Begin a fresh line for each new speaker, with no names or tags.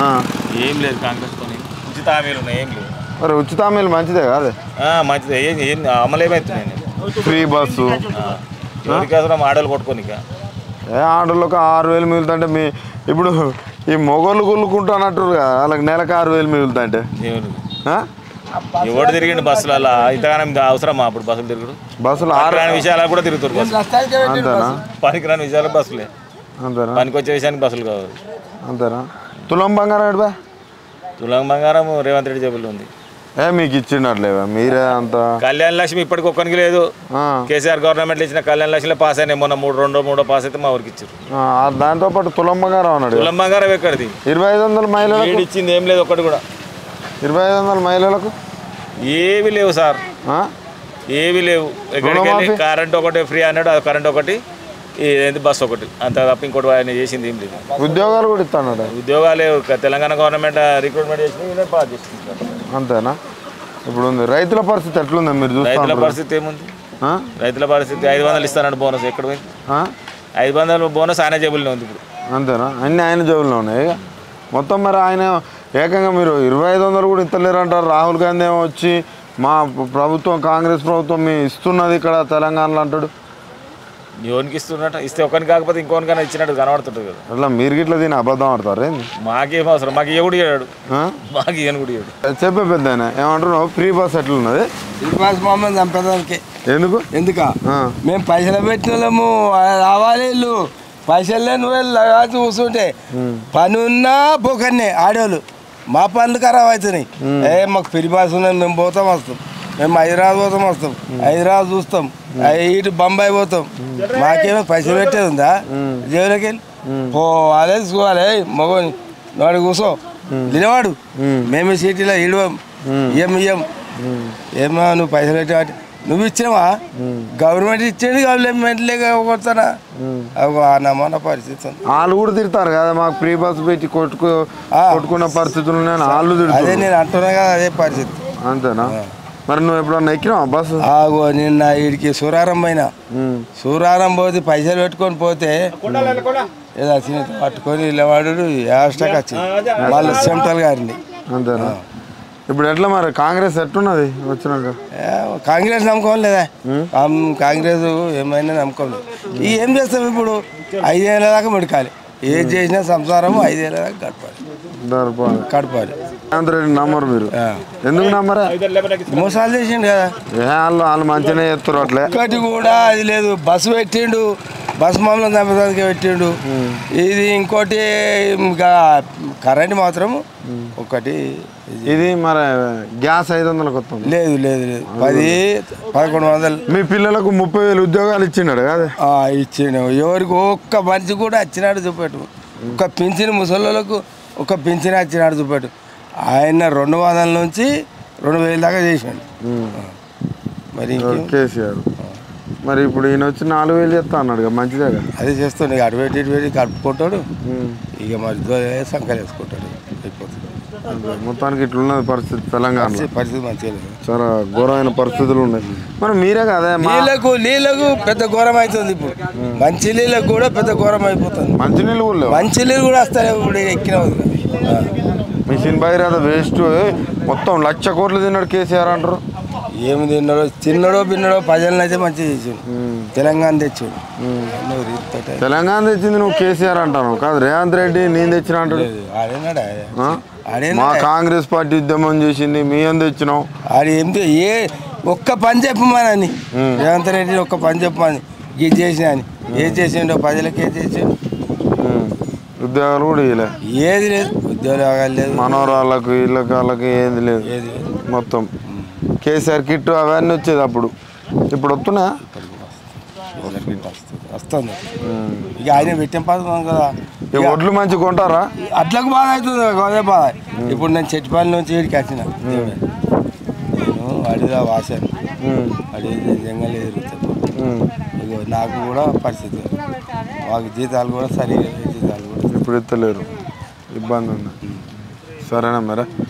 ఆ.
ఏం లేదు కాంగ్రెస్ కొని ఉచిత హామీలు ఉన్నాయి ఏం లేదు
మరి ఉచిత హామీలు మంచిదే కాదు
ఆ, మంచిది ఏం ఏం అమలు ఏమవుతున్నాయి
ఫ్రీ బస్సు
ఎవరికి అవసరం ఆడలు కొట్టుకోనిక
ఏ ఆటోలకు ఆరు వేలు మిగులుతుంటే మీ ఇప్పుడు ఈ మొగోళ్ళు గుల్లుకుంటున్నట్టు కదా వాళ్ళకి నెలకు ఆరు వేలు మిగులుతుంటే
దేవుడు
ఆ?
ఎవడు తిరిగిండు బస్సులలో ఇంతగానం అవసరమా అప్పుడు బస్సులు తిరుగుడు
బస్సులు ఆరు
పనికిరాని విషయాలకు కూడా తిరుగుతారు బస్సులు
అంతేనా
పనికిరాని విషయాలకు బస్సులే
అంతేనా
పనికి వచ్చే విషయానికి బస్సులు కావాలి
అంతేనా తులం బంగారం ఎడబా
తులం బంగారం రేవంత్ రెడ్డి జబ్బులు ఉంది
ఏ మీకు ఇచ్చినట్లేవా మీరే అంత
కళ్యాణ లక్ష్మి ఇప్పటికి ఒక్కరికి లేదు
ఆ,
కేసీఆర్ గవర్నమెంట్ ఇచ్చిన కళ్యాణ లక్ష్మిలో పాస్ అయినాయి మొన్న మూడు రెండో మూడో పాస్ అయితే మా ఊరికి ఇచ్చారు
ఆ, దాంతో పాటు తులం బంగారం అన్నాడు
తులం బంగారం ఎక్కడిది
ఇరవై ఐదు వందల మహిళలకు
వీడు ఇచ్చింది ఏం లేదు ఒకటి కూడా
ఇరవై ఐదు వందల మహిళలకు
ఏవి లేవు సార్
ఆ?
ఏవి లేవు ఎక్కడికి వెళ్ళి
రుణమాఫీ?
కరెంట్ ఒకటి ఫ్రీ అన్నాడు అది కరెంట్ ఒకటి ఏంది బస్ ఒకటి అంత తప్ప ఇంకోటి ఆయన చేసింది ఏం లేదు
ఉద్యోగాలు కూడా ఇస్తాడు
ఉద్యోగాలు క- తెలంగాణ గవర్నమెంట్ రిక్రూట్మెంట్ చేసింది ఈయన పాస్ చేసింది
అంతేనా ఇప్పుడు ఉంది రైతుల పరిస్థితి ఎట్లుంది మీరు
రైతుల
చూస్తాను
పరిస్థితి ఏముంది రైతుల పరిస్థితి ఐదు వందలు ఇస్తానంటే బోనస్ ఎక్కడ పోయింది ఐదు వందలు బోనస్ ఆయన జేబుల్లో ఉంది ఇప్పుడు
అంతేనా అన్ని ఆయన జోబుల్లో ఉన్నాయి ఇక. మొత్తం మరి ఆయన ఏకంగా మీరు ఇరవై ఐదు వందలు కూడా ఇస్తలేరు అంటారు రాహుల్ గాంధీ ఏమో వచ్చి మా ప్రభుత్వం కాంగ్రెస్ ప్రభుత్వం మీ ఇస్తున్నది ఇక్కడ తెలంగాణలో అంటాడు
ఎవరికి ఇస్తున్నట్టు ఇస్తే ఒకరికి కాకపోతే ఇంకోనికైనా ఇచ్చినట్టు కనబడుతుంటుంది కదా
అట్లా మీరు గిట్ల దీన్ని అబద్ధం ఆడతారు ఏంది
మాకేం అవసరం మాకు ఇవ్వడు ఇయ్యాడు
ఆ?
మాకు ఇయ్యను కూడా ఇయ్యాడు
చెప్పే పెద్ద ఆయన ఏమంటున్నావు ఫ్రీ బస్ ఎట్లున్నది
శ్రీనివాస మమ్మల్ని చంపేదానికి
ఎందుకు
ఎందుక
ఆ.
మేము పైసలు పెట్టిన వాళ్ళము రావాలి వీళ్ళు పైసలు లేని వాళ్ళు కాదు కూర్చుంటే పని ఉన్నా పోకన్నే ఆడవాళ్ళు మా పనులు ఖరాబ్ అవుతున్నాయి ఏ మాకు పిరిబాస్ ఉన్నది మేము పోతాం వస్తాం మేము హైదరాబాద్ పోతాం వస్తాం హైదరాబాద్ చూస్తాం అయి ఇటు బొంబాయి పోతాం మాకేమో పైసలు పెట్టేది ఉందా జేబులోకి వెళ్ళి పోవాలి చూడాలి మగని వాడు కూర్చో నిలవాడు మేమే సిటీలో ఇడవం ఇయ్యం ఇయ్యం ఏమో నువ్వు పైసలు పెట్టి నువ్వు ఇచ్చావా గవర్నమెంట్ ఇచ్చేది గవర్నమెంట్ లేక కొడతానా అవి నమ్మన పరిస్థితి ఉంది
వాళ్ళు కూడా తిడతారు కదా మాకు ఫ్రీ బస్ పెట్టి కొట్టుకు
ఆ.
కొట్టుకున్న పరిస్థితులు ఉన్నాయని వాళ్ళు
అదే
తిడతారు
నేను అంటున్నా కదా అదే పరిస్థితి
అంతేనా మరి నువ్వు ఎప్పుడన్నా ఎక్కినావా బస్సు
ఆగో నిన్న వీడికి సూరారం పోయినా
ఉమ్.
సూరారం పోతే పైసలు పెట్టుకొని పోతే ఏదో వచ్చిన పట్టుకొని ఇళ్ళవాడు యాస్టక్ వచ్చింది వాళ్ళు సెంట్రల్ గారిని
అంతేనా ఇప్పుడు ఎట్లా మరి కాంగ్రెస్ ఎట్టున్నది వచ్చినాక
ఏ, కాంగ్రెస్ నమ్మకం లేదా కాం- కాంగ్రెస్ ఏమైనా నమ్మకం లేదు ఈ ఏం చేస్తాం ఇప్పుడు ఐదేళ్ళ దాకా మెడకాలి ఏది చేసినా సంసారం ఐదేళ్ళ దాకా గడపాలి
దర్పాలి
గడపాలి
రేవంత్ రెడ్డి నమ్మరు మీరు
ఆ.
ఎందుకు నమ్మరా
మోసాలు చేసిండు కదా
ఏ వాళ్ళు వాళ్ళు మంచిగానే చేస్తారు అట్లే
ఒక్కటి కూడా అది లేదు బస్సు పెట్టిండు బస్సు మమ్మల్ని చంపడానికి పెట్టిండు ఇది ఇంకోటి ఇంకా కరెంట్ మాత్రం ఒకటి ఇది
ఇది మరి గ్యాస్ ఐదు వందలకు వస్తుంది
లేదు లేదు లేదు పది పదకొండు వందలు
మీ పిల్లలకు ముప్పై వేలు ఉద్యోగాలు ఇచ్చినాడు కదా
ఆ, ఇచ్చిండు ఎవరికి ఒక్క మనిషి కూడా వచ్చినాడు చూపెట్టు ఒక్క పింఛన్ ముసళ్ళకు ఒక్క పింఛన్ వచ్చినాడు చూపెట్టు ఆయన రెండు వందల నుంచి రెండు వేల దాకా చేసాడు మరి ఇంకేం
కేసీఆర్ మరి ఇప్పుడు ఈయన వచ్చి నాలుగు వేలు చెప్తా అన్నాడు కదా మంచిదే కదా
అదే చేస్తుండే ఇక అటు పెట్టి ఇటు పెట్టి కలుపుకుంటాడు ఇక మరి దో- సంకలు వేసుకుంటాడు అయిపోతుంది
అంతే. మొత్తానికి ఇట్లున్నది పరిస్థితి తెలంగాణలో
పరిస్థితి- పరిస్థితి మంచిగా లేదు
చాలా ఘోరమైన పరిస్థితులు ఉన్నాయి మరి మీరే కదా మా
నీళ్ళకు నీళ్ళకు పెద్ద ఘోరం అవుతుంది ఇప్పుడు మంచి నీళ్ళకు కూడా పెద్ద ఘోరం అయిపోతుంది
మంచినీళ్ళు కూడా లేవు
మంచి నీళ్ళు కూడా వస్తాయి ఇప్పుడు ఎక్కిన
మిషన్ బైరాద వేస్ట్ మొత్తం లక్ష కోట్లు తిన్నాడు కేసీఆర్ అంటారు
ఏమి తిన్నాడో తిన్నాడో బిన్నాడో ప్రజలను అయితే మంచిగా చేసాడు తెలంగాణ తెచ్చాడు ఎన్నో రీతితోటి.
తెలంగాణ తెచ్చింది నువ్వు కేసీఆర్ అంటాను కాదు రేవంత్ రెడ్డి నేను తెచ్చిన అంటాడు
ఆడేనాడా
ఆ?
ఆడేనా
మా కాంగ్రెస్ పార్టీ ఉద్యమం చేసింది మీ ఏం తెచ్చినావు
ఆడు ఏం చే- ఏ ఒక్క పని చెప్పమని రేవంత్ రెడ్డి ఒక్క పని చెప్పమని ఇది చేసిన అని ఏం చేసిండో ప్రజలకు ఏం చేసిండు
ఉమ్. ఉద్యోగాలు కూడా ఇవ్వలే
ఏది లేదు ఉద్యోగాలు లేదు
మనోరాళ్ళకు ఇళ్ళకి వాళ్ళకి ఏది లేదు
ఏది లేదు
మొత్తం కేసీఆర్ కిట్ అవన్నీ వచ్చేది అప్పుడు ఇప్పుడు వస్తున్నా
వస్తుంది ఇక ఆయన పెట్టిన పథకం కదా
ఈ ఒడ్లు మంచి కొంటారా
అట్లకు బాధ అవుతుంది అదే బాధ ఇప్పుడు నేను చెట్టుపల్లి నుంచి వీడికి వచ్చిన దేవుడే. నేను అడిగా వాసాను
ఉమ్.
అడిగి జంగల్ ఎదురుతాను
ఉమ్.
ఇగో నాకు కూడా పరిస్థితి మాకు జీతాలు కూడా సరిగా లేవు, జీతాలు కూడా
ఇప్పుడు ఎత్తలేరు ఇబ్బంది ఉంది సరేనా మరి